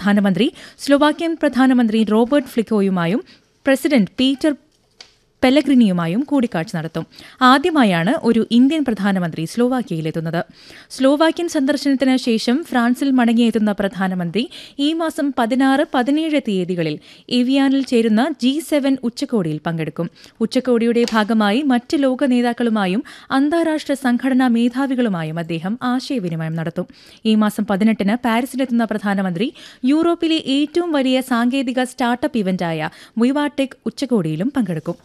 പ്രധാനമന്ത്രി സ്ലൊവാക്യൻ പ്രധാനമന്ത്രി റോബർട്ട് ഫ്ലിക്കോയുമായും പ്രസിഡന്റ് പീറ്റർ പെലഗ്രിനിയുമായും കൂടിക്കാഴ്ച നടത്തും ആദ്യമായാണ് ഒരു ഇന്ത്യൻ പ്രധാനമന്ത്രി സ്ലോവാക്യയിലെത്തുന്നത് സ്ലോവാക്യൻ സന്ദർശനത്തിന് ശേഷം ഫ്രാൻസിൽ മടങ്ങിയെത്തുന്ന പ്രധാനമന്ത്രി ഈ മാസം പതിനാറ് പതിനേഴ് തീയതികളിൽ എവിയാനിൽ ചേരുന്ന ജി സെവൻ ഉച്ചകോടിയിൽ പങ്കെടുക്കും ഉച്ചകോടിയുടെ ഭാഗമായി മറ്റ് ലോക നേതാക്കളുമായും അന്താരാഷ്ട്ര സംഘടനാ മേധാവികളുമായും അദ്ദേഹം ആശയവിനിമയം നടത്തും ഈ മാസം പതിനെട്ടിന് പാരീസിലെത്തുന്ന പ്രധാനമന്ത്രി യൂറോപ്പിലെ ഏറ്റവും വലിയ സാങ്കേതിക സ്റ്റാർട്ടപ്പ് ഇവന്റായ വിവാടെക് ഉച്ചകോടിയിലും പങ്കെടുക്കും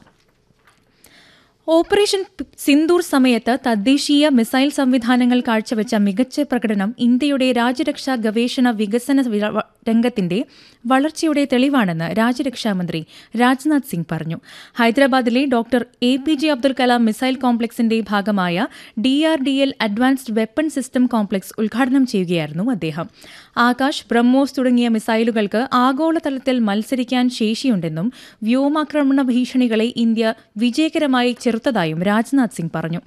ഓപ്പറേഷൻ സിന്ദൂർ സമയത്ത് തദ്ദേശീയ മിസൈൽ സംവിധാനങ്ങൾ കാഴ്ചവെച്ച മികച്ച പ്രകടനം ഇന്ത്യയുടെ രാജ്യരക്ഷാ ഗവേഷണ വികസന രംഗത്തിന്റെ വളർച്ചയുടെ തെളിവാണെന്ന് രാജ്യരക്ഷാമന്ത്രി രാജ്നാഥ് സിംഗ് പറഞ്ഞു ഹൈദരാബാദിലെ doctor A P J Abdul Kalam missile കോംപ്ലക്സിന്റെ ഭാഗമായ D R D L advanced weapon system complex ഉദ്ഘാടനം ചെയ്യുകയായിരുന്നു അദ്ദേഹം ആകാശ് ബ്രഹ്മോസ് തുടങ്ങിയ മിസൈലുകൾക്ക് ആഗോളതലത്തിൽ മത്സരിക്കാൻ ശേഷിയുണ്ടെന്നും വ്യോമാക്രമണ ഭീഷണികളെ ഇന്ത്യ വിജയകരമായി ചെറുത്തതായും രാജ്നാഥ് സിംഗ് പറഞ്ഞു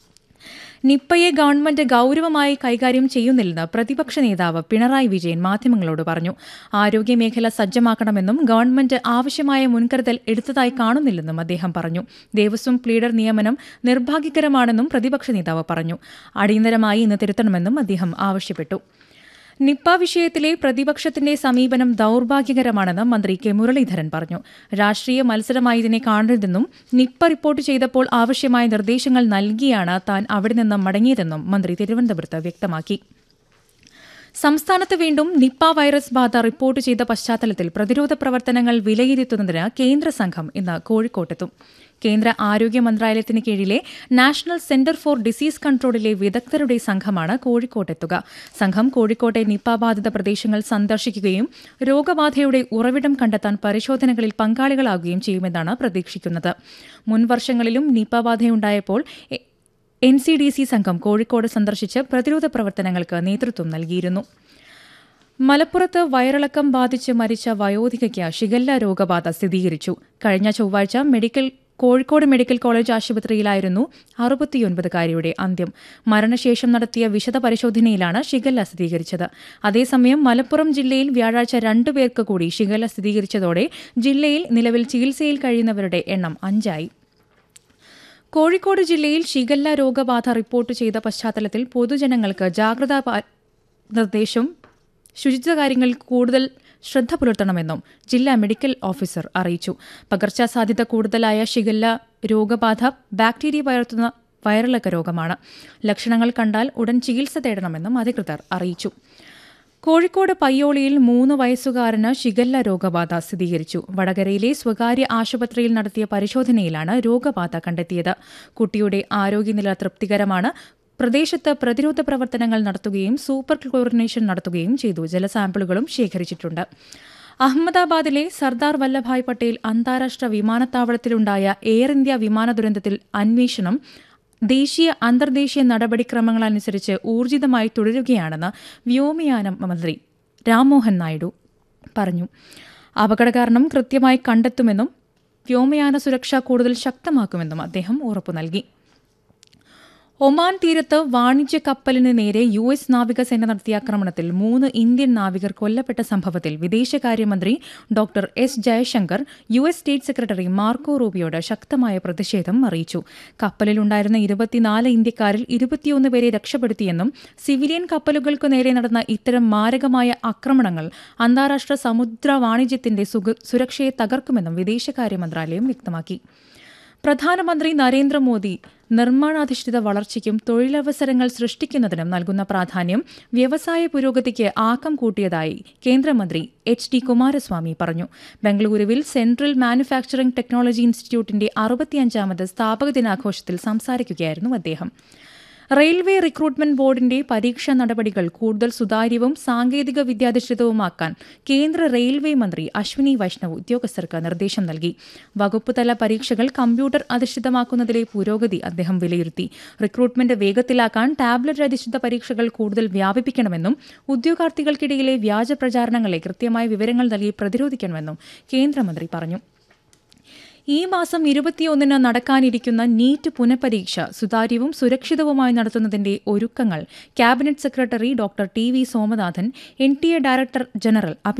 നിപ്പയെ ഗവൺമെന്റ് ഗൌരവമായി കൈകാര്യം ചെയ്യുന്നില്ലെന്ന് പ്രതിപക്ഷ നേതാവ് പിണറായി വിജയൻ മാധ്യമങ്ങളോട് പറഞ്ഞു ആരോഗ്യമേഖല സജ്ജമാക്കണമെന്നും ഗവൺമെന്റ് ആവശ്യമായ മുൻകരുതൽ എടുത്തതായി കാണുന്നില്ലെന്നും അദ്ദേഹം പറഞ്ഞു ദേവസ്വം പ്ലീഡർ നിയമനം നിർഭാഗ്യകരമാണെന്നും പ്രതിപക്ഷ നേതാവ് പറഞ്ഞു അടിയന്തരമായി ഇന്ന് തിരുത്തണമെന്നും അദ്ദേഹം ആവശ്യപ്പെട്ടു നിപ്പ വിഷയത്തിലെ പ്രതിപക്ഷത്തിന്റെ സമീപനം ദൌർഭാഗ്യകരമാണെന്ന് മന്ത്രി കെ മുരളീധരൻ പറഞ്ഞു രാഷ്ട്രീയ മത്സരമായി ഇതിനെ കാണരുതെന്നും നിപ്പ റിപ്പോർട്ട് ചെയ്തപ്പോൾ ആവശ്യമായ നിർദ്ദേശങ്ങൾ നൽകിയാണ് താൻ അവിടെ നിന്ന് മടങ്ങിയതെന്നും മന്ത്രി തിരുവനന്തപുരത്ത് വ്യക്തമാക്കി സംസ്ഥാനത്ത് വീണ്ടും നിപ്പ വൈറസ് ബാധ റിപ്പോർട്ട് ചെയ്ത പശ്ചാത്തലത്തിൽ പ്രതിരോധ പ്രവർത്തനങ്ങൾ വിലയിരുത്തുന്നതിന് കേന്ദ്ര സംഘം ഇന്ന് കോഴിക്കോട്ടെത്തും കേന്ദ്ര ആരോഗ്യ മന്ത്രാലയത്തിന് കീഴിലെ നാഷണൽ സെന്റർ ഫോർ ഡിസീസ് കൺട്രോളിലെ വിദഗ്ധരുടെ സംഘമാണ് കോഴിക്കോട്ടെത്തുക സംഘം കോഴിക്കോട്ടെ നിപ്പ ബാധിത പ്രദേശങ്ങൾ സന്ദർശിക്കുകയും രോഗബാധയുടെ ഉറവിടം കണ്ടെത്താൻ പരിശോധനകളിൽ പങ്കാളികളാകുകയും ചെയ്യുമെന്നാണ് പ്രതീക്ഷിക്കുന്നത് മുൻവർഷങ്ങളിലും നിപ്പ ബാധയുണ്ടായപ്പോൾ എൻ സി ഡി സി സംഘം കോഴിക്കോട് സന്ദർശിച്ച് പ്രതിരോധ പ്രവർത്തനങ്ങൾക്ക് നേതൃത്വം നൽകിയിരുന്നു മലപ്പുറത്ത് വയറിളക്കം ബാധിച്ച് മരിച്ച വയോധികയ്ക്ക് ഷിഗല്ല രോഗബാധ സ്ഥിരീകരിച്ചു കഴിഞ്ഞ ചൊവ്വാഴ്ച മെഡിക്കൽ കോഴിക്കോട് മെഡിക്കൽ കോളേജ് ആശുപത്രിയിലായിരുന്നു അറുപത്തിയൊൻപതുകാരിയുടെ അന്ത്യം മരണശേഷം നടത്തിയ വിശദ പരിശോധനയിലാണ് ഷിഗല്ല സ്ഥിരീകരിച്ചത് അതേസമയം മലപ്പുറം ജില്ലയിൽ വ്യാഴാഴ്ച രണ്ടുപേർക്ക് കൂടി ഷിഗല്ല സ്ഥിരീകരിച്ചതോടെ ജില്ലയിൽ നിലവിൽ ചികിത്സയിൽ കഴിയുന്നവരുടെ എണ്ണം അഞ്ചായി കോഴിക്കോട് ജില്ലയിൽ ഷിഗല്ല രോഗബാധ റിപ്പോർട്ട് ചെയ്ത പശ്ചാത്തലത്തിൽ പൊതുജനങ്ങൾക്ക് ജാഗ്രതാ നിർദ്ദേശം ശുചിത്വ കാര്യങ്ങളിൽ കൂടുതൽ ശ്രദ്ധ പുലർത്തണമെന്നും ജില്ലാ മെഡിക്കൽ ഓഫീസർ അറിയിച്ചു പകർച്ചാസാധ്യത കൂടുതലായ ഷിഗല്ല രോഗബാധ ബാക്ടീരിയ പകർത്തുന്ന വയറിളക്ക രോഗമാണ് ലക്ഷണങ്ങൾ കണ്ടാൽ ഉടൻ ചികിത്സ തേടണമെന്നും അധികൃതർ അറിയിച്ചു കോഴിക്കോട് പയ്യോളിയിൽ മൂന്ന് വയസ്സുകാരന് ഷിഗല്ല രോഗബാധ സ്ഥിരീകരിച്ചു വടകരയിലെ സ്വകാര്യ ആശുപത്രിയിൽ നടത്തിയ പരിശോധനയിലാണ് രോഗബാധ കണ്ടെത്തിയത് കുട്ടിയുടെ ആരോഗ്യനില തൃപ്തികരമാണ് പ്രദേശത്ത് പ്രതിരോധ പ്രവർത്തനങ്ങൾ നടത്തുകയും സൂപ്പർ ക്ലോറിനേഷൻ നടത്തുകയും ചെയ്തു ജലസാമ്പിളുകളും ശേഖരിച്ചിട്ടുണ്ട് അഹമ്മദാബാദിലെ സർദാർ വല്ലഭായ് പട്ടേൽ അന്താരാഷ്ട്ര വിമാനത്താവളത്തിലുണ്ടായ എയർ ഇന്ത്യ വിമാന ദുരന്തത്തിൽ അന്വേഷണം ദേശീയ അന്തർദേശീയ നടപടിക്രമങ്ങളനുസരിച്ച് ഊർജിതമായി തുടരുകയാണെന്ന് വ്യോമയാന മന്ത്രി രാംമോഹൻ നായിഡു പറഞ്ഞു അപകടകാരണം കൃത്യമായി കണ്ടെത്തുമെന്നും വ്യോമയാന സുരക്ഷ കൂടുതൽ ശക്തമാക്കുമെന്നും അദ്ദേഹം ഉറപ്പു നൽകി ഒമാൻ തീരത്ത് വാണിജ്യ കപ്പലിന് നേരെ യു എസ് നാവികസേന നടത്തിയ ആക്രമണത്തിൽ മൂന്ന് ഇന്ത്യൻ നാവികർ കൊല്ലപ്പെട്ട സംഭവത്തിൽ വിദേശകാര്യമന്ത്രി doctor S Jaishankar U S state secretary Marco റൂബിയോട് ശക്തമായ പ്രതിഷേധം അറിയിച്ചു കപ്പലിലുണ്ടായിരുന്ന ഇരുപത്തിനാല് ഇന്ത്യക്കാരിൽ ഇരുപത്തിയൊന്ന് പേരെ രക്ഷപ്പെടുത്തിയെന്നും സിവിലിയൻ കപ്പലുകൾക്കു നേരെ നടന്ന ഇത്തരം മാരകമായ ആക്രമണങ്ങൾ അന്താരാഷ്ട്ര സമുദ്ര വാണിജ്യത്തിന്റെ സുരക്ഷയെ തകർക്കുമെന്നും വിദേശകാര്യ മന്ത്രാലയം വ്യക്തമാക്കി പ്രധാനമന്ത്രി നരേന്ദ്രമോദി നിർമ്മാണാധിഷ്ഠിത വളർച്ചയ്ക്കും തൊഴിലവസരങ്ങൾ സൃഷ്ടിക്കുന്നതിനും നൽകുന്ന പ്രാധാന്യം വ്യവസായ പുരോഗതിക്ക് ആക്കം കൂട്ടിയതായി കേന്ദ്രമന്ത്രി എച്ച് ഡി കുമാരസ്വാമി പറഞ്ഞു ബംഗളൂരുവിൽ സെൻട്രൽ മാനുഫാക്ചറിംഗ് ടെക്നോളജി ഇൻസ്റ്റിറ്റ്യൂട്ടിന്റെ അറുപത്തിയഞ്ചാമത് സ്ഥാപക ദിനാഘോഷത്തിൽ സംസാരിക്കുകയായിരുന്നു അദ്ദേഹം റെയിൽവേ റിക്രൂട്ട്മെന്റ് ബോർഡിന്റെ പരീക്ഷാ നടപടികൾ കൂടുതൽ സുതാര്യവും സാങ്കേതിക വിദ്യാധിഷ്ഠിതവുമാക്കാൻ കേന്ദ്ര റെയിൽവേ മന്ത്രി അശ്വിനി വൈഷ്ണവ് ഉദ്യോഗസ്ഥർക്ക് നിർദ്ദേശം നൽകി വകുപ്പുതല പരീക്ഷകൾ കമ്പ്യൂട്ടർ അധിഷ്ഠിതമാക്കുന്നതിലെ പുരോഗതി അദ്ദേഹം വിലയിരുത്തി റിക്രൂട്ട്മെന്റ് വേഗത്തിലാക്കാൻ ടാബ്ലറ്റ് അധിഷ്ഠിത പരീക്ഷകൾ കൂടുതൽ വ്യാപിപ്പിക്കണമെന്നും ഉദ്യോഗാർത്ഥികൾക്കിടയിലെ വ്യാജ പ്രചാരണങ്ങളെ കൃത്യമായ വിവരങ്ങൾ നൽകി പ്രതിരോധിക്കണമെന്നും കേന്ദ്രമന്ത്രി പറഞ്ഞു ഈ മാസം ഇരുപത്തിയൊന്നിന് നടക്കാനിരിക്കുന്ന നീറ്റ് പുനഃപരീക്ഷ സുതാര്യവും സുരക്ഷിതവുമായി നടത്തുന്നതിന്റെ ഒരുക്കങ്ങൾ cabinet secretary doctor T V Somanathan N T A director general